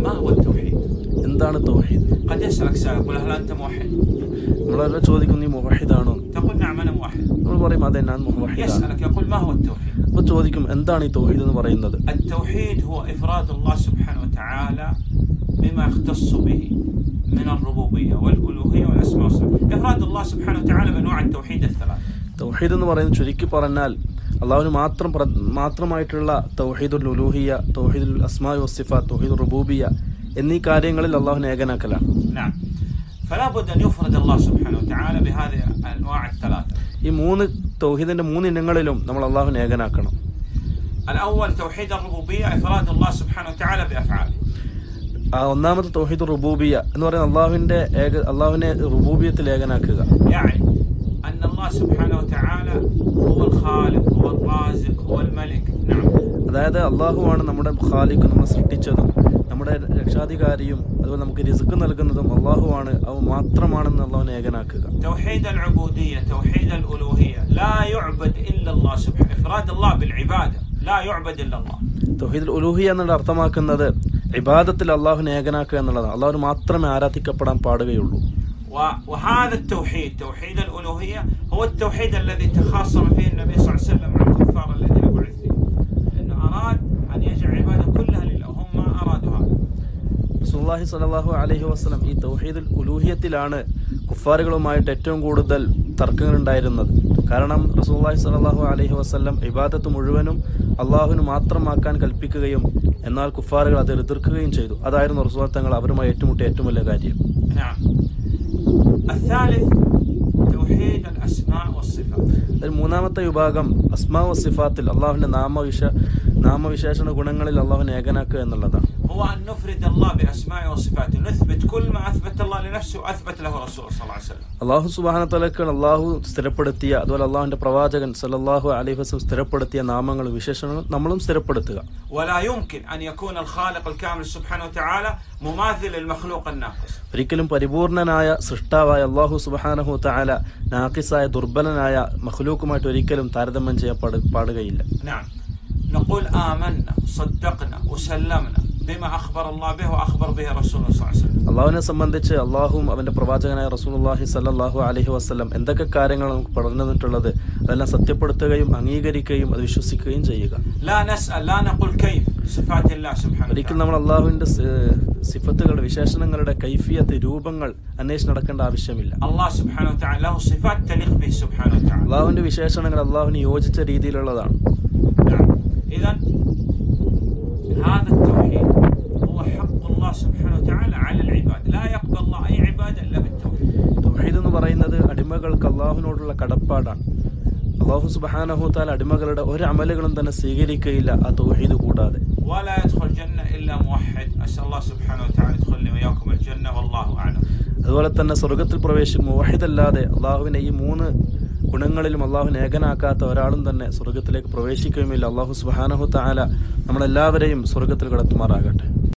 ما هو التوحيد؟ എന്താണ് തൗഹീദ് قد يسألك سائل يقول هل أنت موحد؟ നമ്മളെല്ലാം ചോദിക്കും നീ മുവഹിദാണോ تقول نعم أنا موحد നമ്മൾ പറയും അതെ ഞാൻ മുവഹിദാണ് يسألك يقول ما هو التوحيد؟ അപ്പൊ ചോദിക്കും എന്താണ് ഈ തൗഹീദ് എന്ന് പറയുന്നത് التوحيد هو إفراد الله سبحانه وتعالى بما يختص به من الربوبية والألوهية والأسماء والصفات إفراد الله سبحانه وتعالى بأنواع التوحيد الثلاث തൗഹീദ് എന്ന് പറയുന്നത് ചുരുക്കി പറഞ്ഞാൽ അള്ളാഹുവിന് മാത്രം പ്ര- മാത്രമായിട്ടുള്ള തൗഹീദുൽ ഉലൂഹിയ തൗഹീദുൽ അസ്മാ വസിഫ തൗഹീദുൽ റുബൂബിയ എന്നീ കാര്യങ്ങളിൽ അള്ളാഹുവിനെ ഏകനാക്കലാണ് نعم فلا بد أن يفرد الله سبحانه وتعالى بهذه الأنواع الثلاثة ഈ മൂന്ന് തൗഹീദിന്റെ മൂന്ന് ഇനങ്ങളിലും നമ്മൾ അള്ളാഹുവിനെ ഏകനാക്കണം الأول توحيد الربوبية إفراد الله سبحانه وتعالى بأفعاله ആ ഒന്നാമത്തെ തൗഹീദ് റുബൂബിയ എന്ന് പറയുന്നത് അള്ളാഹുവിന്റെ ഏക അള്ളാഹുവിനെ റുബൂബിയത്തിൽ ഏകനാക്കുക يعني أن الله سبحانه وتعالى هو الخالق هو الرازق هو الملك نعم അതായത് അള്ളാഹുവാണ് നമ്മുടെ ഖാലിഖ് നമ്മളെ സൃഷ്ടിച്ചതും നമ്മുടെ രക്ഷാധികാരിയും അതുപോലെ നമുക്ക് റിസ്ക് നൽകുന്നതും അള്ളാഹുവാണ് അവ മാത്രമാണെന്ന് അള്ളാഹുവിനെ ഏകനാക്കുക توحيد العبودية توحيد الألوهية لا يعبد إلا الله سبحانه إفراد الله بالعبادة لا يعبد إلا الله തൗഹീദുൽ ഉലൂഹിയ എന്നുള്ള അർത്ഥമാക്കുന്നത് ഇബാദത്തിൽ അള്ളാഹുവിനെ ഏകനാക്കുക എന്നുള്ളതാണ് അള്ളാഹുവിന് മാത്രമേ ആരാധിക്കപ്പെടാൻ പാടുകയുള്ളൂ و- وهذا التوحيد توحيد الألوهية هو التوحيد الذي تخاصم فيه النبي صلى الله عليه وسلم مع الكفار الذين بعث فيهم لأنه أراد أن يجعل العبادة كلها لله هم ما أرادوا هذا റസൂലുള്ളാഹി സ്വല്ലല്ലാഹു അലൈഹി വസല്ലം ഈ തൗഹീദുൽ ഉലൂഹിയത്തിലാണ് കുഫാറുകളുമായിട്ട് ഏറ്റവും കൂടുതൽ തർക്കങ്ങൾ ഉണ്ടായിരുന്നത് കാരണം റസൂലുള്ളാഹി സ്വല്ലല്ലാഹു അലൈഹി വസല്ലം ഇബാദത്ത് മുഴുവനും അള്ളാഹുവിന് മാത്രമാക്കാൻ കൽപ്പിക്കുകയും എന്നാൽ കുഫാറുകൾ അത് എതിർക്കുകയും ചെയ്തു അതായിരുന്നു റസൂൽ തങ്ങൾ അവരുമായി ഏറ്റുമുട്ടിയ ഏറ്റവും വലിയ കാര്യം نعم الثالث توحيد الأسماء والصفات അതിൽ മൂന്നാമത്തെ വിഭാഗം അസ്മാ വസിഫാത്തിൽ അള്ളാഹുവിന്റെ നാമവിശ നാമവിശേഷണ ഗുണങ്ങളിൽ അള്ളാഹുവിനെ ഏകനാക്കുക എന്നുള്ളതാണ് هو أن نفرد الله بأسمائه وصفاته نثبت كل ما أثبت الله لنفسه وأثبت له رسوله صلى الله عليه وسلم അള്ളാഹു സുബാനത്തലക്കൾ അള്ളാഹു സ്ഥിരപ്പെടുത്തിയ അതുപോലെ അള്ളാഹുവിന്റെ പ്രവാചകൻ സല്ലല്ലാഹു അലൈഹി വസല്ലം സ്ഥിരപ്പെടുത്തിയ നാമങ്ങൾ വിശേഷണങ്ങൾ നമ്മളും സ്ഥിരപ്പെടുത്തുക ولا يمكن أن يكون الخالق الكامل سبحانه وتعالى مماثل للمخلوق الناقص ഒരിക്കലും പരിപൂർണനായ സൃഷ്ടാവായ അള്ളാഹു സുബാനഹു താല നാക്കിസായ ദുർബലനായ മഖ്ലൂക്കുമായിട്ട് ഒരിക്കലും താരതമ്യം ചെയ്യപ്പാട് പാടുകയില്ല نعم نقول آمنا صدقنا وسلمنا بما أخبر الله به وأخبر به رسوله صلى الله عليه وسلم അള്ളാഹുവിനെ സംബന്ധിച്ച് അള്ളാഹുവും അവന്റെ പ്രവാചകനായ റസൂലുള്ളാഹി സല്ലല്ലാഹു അലൈഹി വസല്ലം എന്തൊക്കെ കാര്യങ്ങൾ നമുക്ക് പറഞ്ഞു തന്നിട്ടുള്ളത് അതെല്ലാം സത്യപ്പെടുത്തുകയും അംഗീകരിക്കുകയും അത് വിശ്വസിക്കുകയും ചെയ്യുക لا نسأل لا نقول كيف صفات الله سبحانه ഒരിക്കലും وتعالى നമ്മൾ അള്ളാഹുവിന്റെ സിഫത്തുകളുടെ വിശേഷണങ്ങളുടെ കൈഫിയത്ത് രൂപങ്ങൾ അന്വേഷിച്ച് നടക്കേണ്ട ആവശ്യമില്ല الله سبحانه وتعالى له صفات تليق به سبحانه وتعالى അള്ളാഹുവിന്റെ വിശേഷണങ്ങൾ അള്ളാഹുവിന് യോജിച്ച രീതിയിലുള്ളതാണ് نعم إذا هذا التوحيد هو حق الله سبحانه وتعالى على العباد لا يقبل الله أي عبادة إلا بالتوحيد തൗഹീദ് എന്ന് പറയുന്നത് അടിമകൾക്ക് അള്ളാഹുവിനോടുള്ള കടപ്പാടാണ് അള്ളാഹു സുബാനഹു താൽ അടിമകളുടെ ഒരു അമലുകളും തന്നെ സ്വീകരിക്കുകയില്ല ആ തൗഹീദ് കൂടാതെ ولا يدخل الجنة إلا موحد أسأل الله سبحانه وتعالى يدخلني وإياكم الجنة والله أعلم അതുപോലെ തന്നെ സ്വർഗത്തിൽ പ്രവേശിക്കും മുവഹിദല്ലാതെ അള്ളാഹുവിനെ ഈ മൂന്ന് ഗുണങ്ങളിലും അള്ളാഹുവിനെ ഏകനാക്കാത്ത ഒരാളും തന്നെ സ്വർഗത്തിലേക്ക് പ്രവേശിക്കുകയുമില്ല അള്ളാഹു സുബാനഹു താല നമ്മളെല്ലാവരെയും സ്വർഗത്തിൽ കടത്തുമാറാകട്ടെ